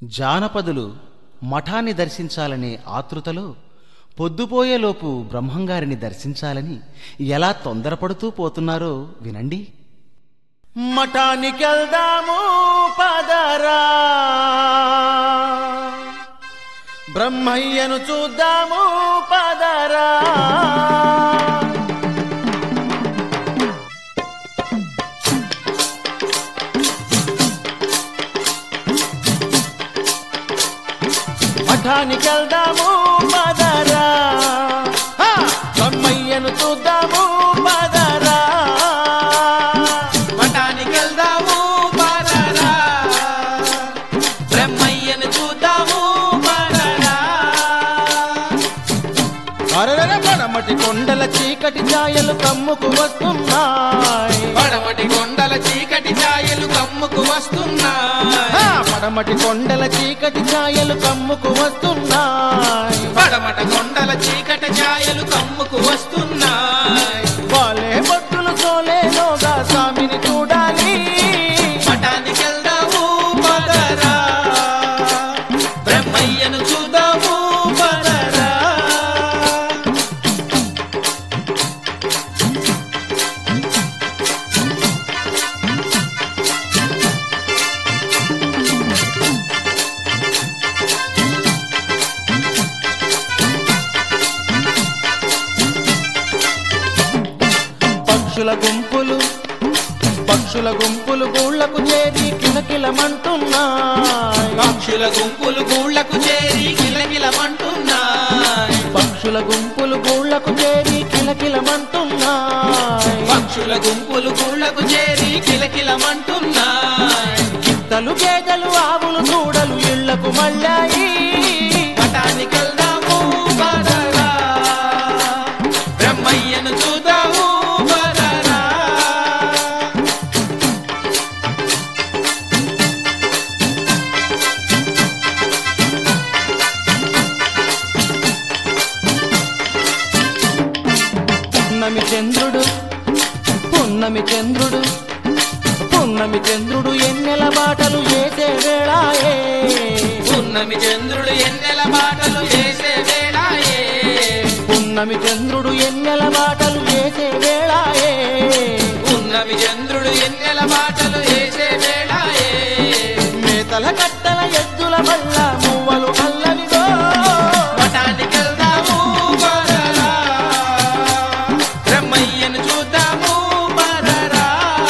జానపదులు మఠాన్ని దర్శించాలనే ఆతృతలో పొద్దుపోయేలోపు బ్రహ్మంగారిని దర్శించాలని ఎలా తొందరపడుతూ పోతున్నారో వినండి మఠానికెళ్దాము పదరా బ్రహ్మయ్యను చూద్దాము పదరా మఠానికెళ్దాము పదరా హా! బ్రహ్మయ్యను చూద్దాము పదరా మఠానికెళ్దాము పదరా బ్రహ్మయ్యను చూద్దాము పదరా అరరర పడమటి కొండల చీకటి ఛాయలు కమ్ముకు వస్తున్నాయి పడమటి కొండల చీకటి ఛాయలు కమ్ముకు వస్తున్నాయి హా! పడమటి కొండల చీకటి ఛాయలు కమ్ముకు వస్తున్నాయి పడమట కొండల చీకటి ఛాయలు కమ్ముకు వస్తున్నాయి వాళ్ళే భక్తులు సోలేలోగా స్వామిని చూడాలి మఠానికెళ్దాము పదరా బ్రహ్మయ్యను చూద్దాము పదరా పక్షుల గుంపులు పక్షుల గుంపులు గూళ్ళకు చేరి కిలకిలమంటున్నాయి పక్షుల గుంపులు గూళ్ళకు చేరి కిలకిలమంటున్నాయి పక్షుల గుంపులు గూళ్ళకు చేరి కిలకిలమంటున్నాయి పక్షుల గుంపులు గూళ్ళకు చేరి కిలకిలమంటున్నాయి గిత్తలు గేదెలు ఆవులు దూడలు ఇళ్లకు మళ్ళాయి మఠానికెళ్దాము పదరా బ్రహ్మయ్యను చూద్దాము పదరా పున్నమి చంద్రుడు పున్నమి చంద్రుడు పున్నమి చంద్రుడు ఎన్నెల బాటలు వేసే వేళాయే పున్నమి చంద్రుడు ఎన్నెల మాటలు చేసే వేళాయే పున్నమి చంద్రుడు ఎన్నెల బాటలు వేసే వేళాయే పున్నమి చంద్రుడు ఎన్నెల మాటలు చేసే వేళాయే మేతల కట్టల ఎద్దుల వల్ల మువ్వలు అల్లవిగో మఠానికెళ్దాము పదరా బ్రహ్మయ్యను చూద్దాము పదరా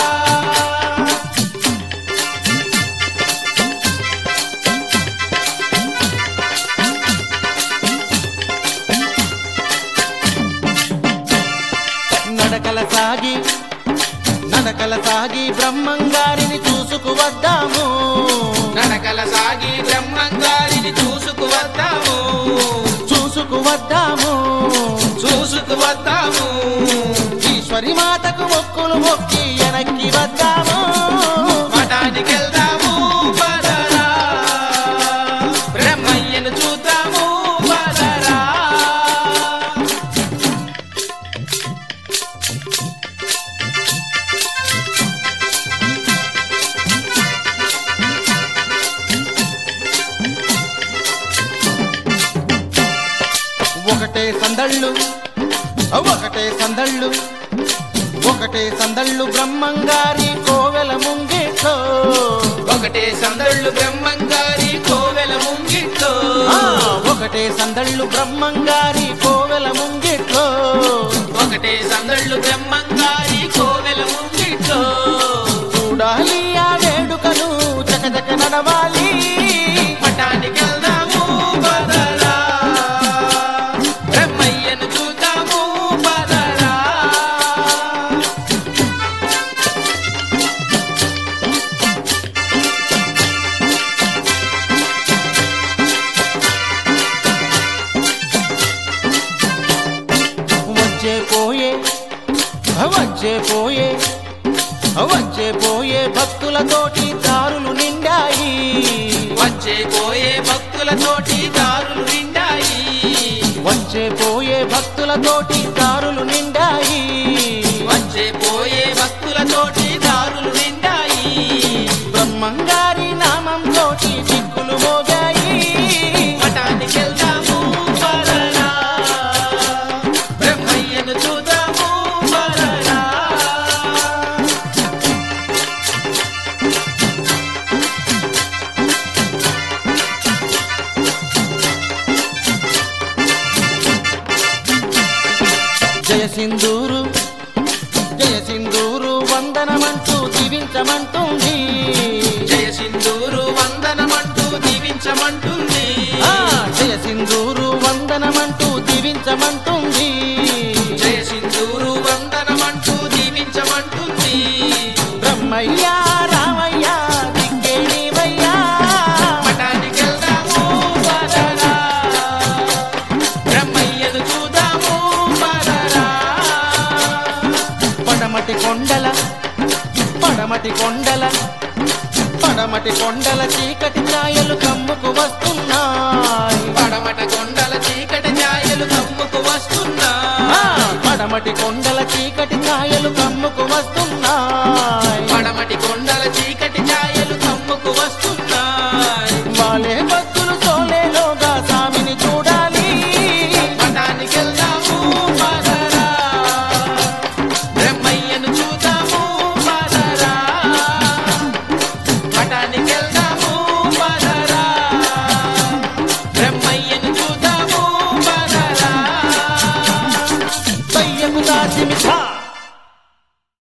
నడకల సాగి నడకల సాగి బ్రహ్మంగారిని చూసుకు వద్దాము నడకల సాగి బ్రహ్మంగారిని చూసుకు వద్దాము చూసుకు వద్దాము చూసుకు వద్దాము ఈశ్వరి మాతకు మొక్కులు మొక్కి వెనక్కి వద్దాము మఠానికెళ్దాము పదరా బ్రహ్మయ్యను చూద్దాము పదరా ఒకటే సందళ్ళు ఒకటే సందళ్ళు ఒకటే సందళ్ళు బ్రహ్మంగారి కోవెల ముంగిట్లో ఒకటే సందళ్ళు బ్రహ్మంగారి కోవెల ముంగిట్లో ఆ, ఒకటే సందళ్ళు బ్రహ్మంగారి కోవెల ముంగిట్లో ఒకటే సందళ్ళు బ్రహ్మంగారి కోవెల ముంగిట్లో చూడాలి ఆ వేడుకను చకచక నడవాలి మఠానికెళ్దాము పదరా బ్రహ్మయ్యను చూద్దాము పదరా వచ్చే పోయే వచ్చే పోయే వచ్చే పోయే భక్తులతోటి దారులు నిండాయి వచ్చే పోయే భక్తులతోటి దారులు నిండాయి వచ్చే పోయే భక్తులతోటి దారులు నిండాయి వచ్చే పోయే భక్తులతోటి దారులు నిండాయి బ్రహ్మంగారి నామం తోటి దిక్కులు మోగ దీవించమంటుంది జయ సింధూరు వందనమంటూ దీవించమంటుంది ఆ, జయ సింధూరు వందనమంటూ దీవించమంటుంది జయ సింధూరు వందనమంటూ దీవించమంటుంది బ్రహ్మయ్యా రామయ్యా దిక్కే నీవయ్యా మఠానికెళ్దాము పదరా బ్రహ్మయ్యను చూద్దాము పదరా పడమటి కొండల పడమటి కొండల పడమటి కొండల చీకటి ఛాయలు కమ్ముకు వస్తున్నాయి పడమట కొండల చీకటి ఛాయలు కమ్ముకు వస్తున్నా ఆ, పడమటి కొండల చీకటి ఛాయలు కమ్ముకు వస్తున్నాయి పడమటి కొండల చీకటి ఛాయలు కమ్ముకు వస్తున్నా